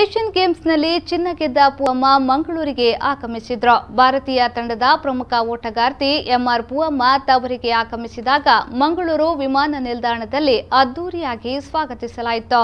Asian ಗೇಮ್ಸ್ನಲ್ಲಿ ಚಿನ್ನ ಗೆದ್ದ ಪೂವಮ್ಮ ಮಂಗಳೂರಿಗೆ ಆಗಮಿಸಿದ್ರು ಭಾರತೀಯ ತಂಡದ ಪ್ರಮುಖ ಓಟಗಾರ್ತಿ ಎಂಆರ್ ಪೂವಮ್ಮ ತವರಿಗೆ ಆಗಮಿಸಿದಾಗ ಮಂಗಳೂರು ವಿಮಾನ ನಿಲ್ದಾಣದಲ್ಲಿ ಅದ್ದೂರಿಯಾಗಿ ಸ್ವಾಗತಿಸಲಾಯಿತು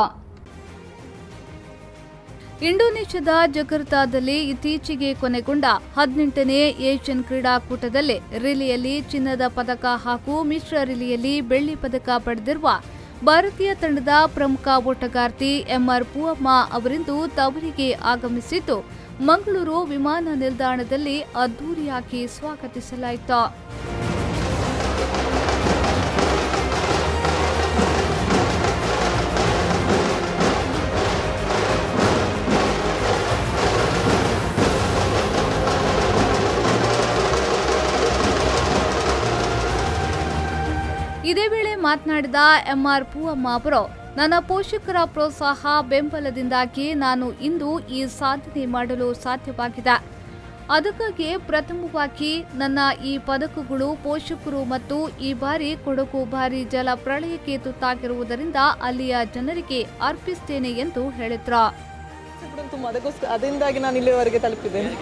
ಇಂಡೋನೇಷ್ಯಾದ ಜಕಾರ್ತಾದಲ್ಲಿ ಇತ್ತೀಚೆಗೆ ಕೊನೆಗೊಂಡ ಹದಿನೆಂಟನೇ ಏಷ್ಯನ್ ಕ್ರೀಡಾಕೂಟದಲ್ಲಿ ರಿಲಿಯಲ್ಲಿ ಚಿನ್ನದ ಪದಕ ಹಾಗೂ ಮಿಶ್ರ ರಿಲಿಯಲ್ಲಿ ಬೆಳ್ಳಿ ಪದಕ ಪಡೆದಿರುವ ಭಾರತೀಯ ತಂಡದ ಪ್ರಮುಖ ಓಟಗಾರ್ತಿ ಎಂಆರ್ ಪೂವಮ್ಮ ಅವರಿಂದು ತವರಿಗೆ ಆಗಮಿಸಿದ್ದು ಮಂಗಳೂರು ವಿಮಾನ ನಿಲ್ದಾಣದಲ್ಲಿ ಅದ್ದೂರಿಯಾಗಿ ಸ್ವಾಗತಿಸಲಾಯಿತು ಇದೇ ವೇಳೆ ಮಾತನಾಡಿದ ಎಂಆರ್ ಪೂವಮ್ಮ ಅವರು ನನ್ನ ಪೋಷಕರ ಪ್ರೋತ್ಸಾಹ ಬೆಂಬಲದಿಂದಾಗಿ ನಾನು ಇಂದು ಈ ಸಾಧನೆ ಮಾಡಲು ಸಾಧ್ಯವಾಗಿದೆ ಅದಕ್ಕಾಗಿ ಪ್ರಥಮವಾಗಿ ನನ್ನ ಈ ಪದಕಗಳು ಪೋಷಕರು ಮತ್ತು ಈ ಬಾರಿ ಕೊಡಗು ಭಾರಿ ಜಲ ಪ್ರಳಯಕ್ಕೆ ತುತ್ತಾಗಿರುವುದರಿಂದ ಅಲ್ಲಿಯ ಜನರಿಗೆ ಅರ್ಪಿಸ್ತೇನೆ ಎಂದು ಹೇಳಿದ್ರು ಕೂಡ ತುಂಬ ಅದಕ್ಕೋಸ್ಕರ ಅದರಿಂದಾಗಿ ನಾನು ಇಲ್ಲಿವರೆಗೆ ತಲುಪಿದ್ದೇನೆ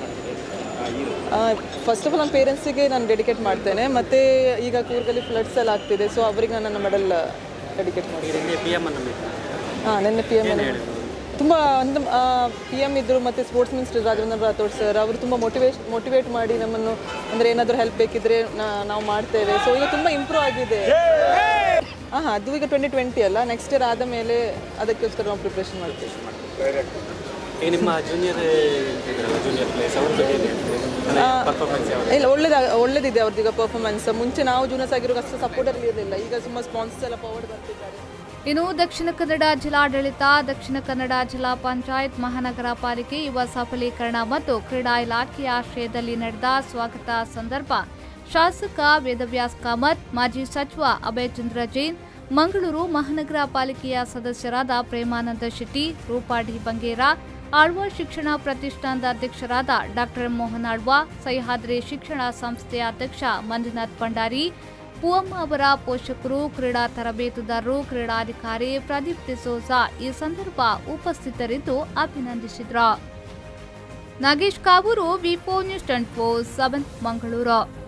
ಫಸ್ಟ್ ಆಫ್ ಆಲ್ ನನ್ನ ಪೇರೆಂಟ್ಸಿಗೆ ನಾನು ಡೆಡಿಕೇಟ್ ಮಾಡ್ತೇನೆ ಮತ್ತು ಈಗ ಕೂರ್ಗಲ್ಲಿ ಫ್ಲಡ್ಸ್ ಎಲ್ಲ ಆಗ್ತಿದೆ ಸೊ ಅವರಿಗೆ ನಾನು ನನ್ನ ಮೆಡಲ್ ಡೆಡಿಕೇಟ್ ಮಾಡಿದ್ದೀನಿ ಪಿ ಎಮ್ ಅನ್ನು ಹಾಂ ನಿನ್ನೆ ಪಿ ಎಮ್ ತುಂಬ ಒಂದು ಪಿ ಎಮ್ ಇದ್ದರು ಮತ್ತು sports minister Raghavendra Rathod sir ಅವರು ತುಂಬ ಮೋಟಿವೇಟ್ ಮೋಟಿವೇಟ್ ಮಾಡಿ ನಮ್ಮನ್ನು ಅಂದರೆ ಏನಾದರೂ ಹೆಲ್ಪ್ ಬೇಕಿದ್ರೆ ನಾ- ನಾವು ಮಾಡ್ತೇವೆ ಸೊ ಈಗ ತುಂಬ ಇಂಪ್ರೂವ್ ಆಗಿದೆ ಹಾಂ ಹಾಂ ಅದು ಈಗ ಟ್ವೆಂಟಿ ಟ್ವೆಂಟಿ ಅಲ್ಲ ನೆಕ್ಸ್ಟ್ ಇಯರ್ ಆದ ಮೇಲೆ ಅದಕ್ಕೋಸ್ಕರ ನಾವು ಪ್ರಿಪ್ರೇಷನ್ ಮಾಡ್ತೇವೆ ಈಗ ನಿಮ್ಮ ಜೂನಿಯರ್ ಇದ್ರಲ್ಲ ಜೂನಿಯರ್ ಪ್ಲೇಸ್ ಅವ್ರ ಬಗ್ಗೆ ಏನು ಹೇಳ್ತೀರಿ ಪರ್ಫಾರ್ಮೆನ್ಸ್ ಯಾವ ಇಲ್ಲ ಒಳ್ಳೇದ ಒಳ್ಳೇದಿದೆ ಅವ್ರದ್ದು ಈಗ ಪರ್ಫಾರ್ಮೆನ್ಸ್ ಮುಂಚೆ ನಾವು ಜೂನಿಯರ್ಸ್ ಆಗಿರೋ ಅಷ್ಟು ಸಪೋರ್ಟರ್ ಇರಲಿಲ್ಲ ಈಗ ತುಂಬ ಸ್ಪಾನ್ಸರ್ಸ್ ಎಲ್ಲ ಪವರ್ಡ್ ಬರ್ತಿದ್ದಾರೆ ಇನ್ನು ದಕ್ಷಿಣ ಕನ್ನಡ ಜಿಲ್ಲಾಡಳಿತ ದಕ್ಷಿಣ ಕನ್ನಡ ಜಿಲ್ಲಾ ಪಂಚಾಯತ್ ಮಹಾನಗರ ಪಾಲಿಕೆ ಯುವ ಸಬಲೀಕರಣ ಮತ್ತು ಕ್ರೀಡಾ ಇಲಾಖೆಯ ಆಶ್ರಯದಲ್ಲಿ ನಡೆದ ಸ್ವಾಗತ ಸಂದರ್ಭ ಶಾಸಕ ವೇದವ್ಯಾಸ್ ಕಾಮತ್ ಮಾಜಿ ಸಚಿವ ಅಭಯ್ ಚಂದ್ರ ಜೈನ್ ಮಂಗಳೂರು ಮಹಾನಗರ ಪಾಲಿಕೆಯ ಸದಸ್ಯರಾದ ಪ್ರೇಮಾನಂದ ಶೆಟ್ಟಿ ರೂಪಾಡಿ ಬಂಗೇರ ಆಳ್ವ ಶಿಕ್ಷಣ ಪ್ರತಿಷ್ಠಾನದ ಅಧ್ಯಕ್ಷರಾದ ಡಾಕ್ಟರ್ ಮೋಹನ್ ಆಳ್ವ ಸಹ್ಯಾದ್ರಿ ಶಿಕ್ಷಣ ಸಂಸ್ಥೆಯ ಅಧ್ಯಕ್ಷ ಮಂಜುನಾಥ್ ಭಂಡಾರಿ ಪೂವಮ್ಮ ಅವರ ಪೋಷಕರು ಕ್ರೀಡಾ ತರಬೇತುದಾರರು ಕ್ರೀಡಾಧಿಕಾರಿ ಪ್ರದೀಪ್ ಡಿಸೋಜಾ ಈ ಸಂದರ್ಭ ಉಪಸ್ಥಿತರಿದ್ದು ಅಭಿನಂದಿಸಿದ್ರು Nagesh Kavoor V four news twenty four seven Mangaluru